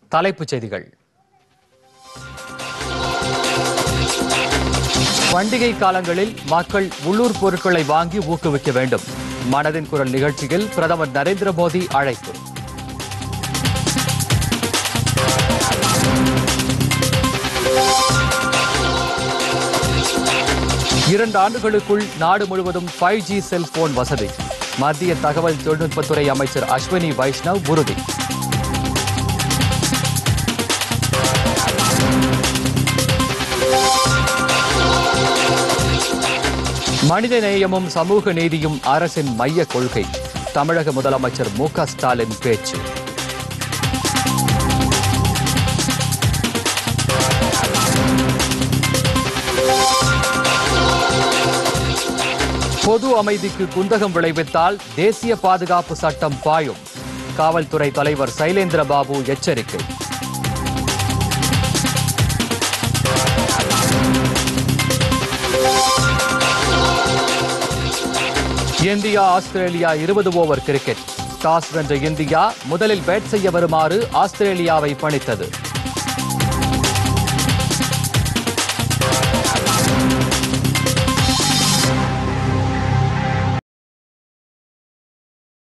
தலைப்புச் செய்திகள் பண்டிகை காலங்களில் மக்கள் உள்ளூர் பொருட்களை வாங்கி ஊக்குவிக்க வேண்டும் மனதின் குரல் நிகழ்ச்சியில் பிரதமர் நரேந்திர மோடி அழைப்பு இரண்டு ஆண்டுகளுக்குள் நாடு முழுவதும் ஃபைவ் ஜி செல்போன் வசதி மத்திய தகவல் தொழில்நுட்பத்துறை அமைச்சர் அஸ்வினி வைஷ்ணவ் உறுதி மனித நேயமும் சமூக நீதியும் அரசின் மைய கொள்கை தமிழக முதலமைச்சர் மு க ஸ்டாலின் பேச்சு பொது அமைதிக்கு குந்தகம் விளைவித்தால் தேசிய பாதுகாப்பு சட்டம் பாயும் காவல்துறை தலைவர் சைலேந்திர பாபு எச்சரிக்கை இந்தியா ஆஸ்திரேலியா இருபது ஓவர் கிரிக்கெட் டாஸ் வென்ற இந்தியா முதலில் பேட் செய்ய வருமாறு ஆஸ்திரேலியாவை பணித்தது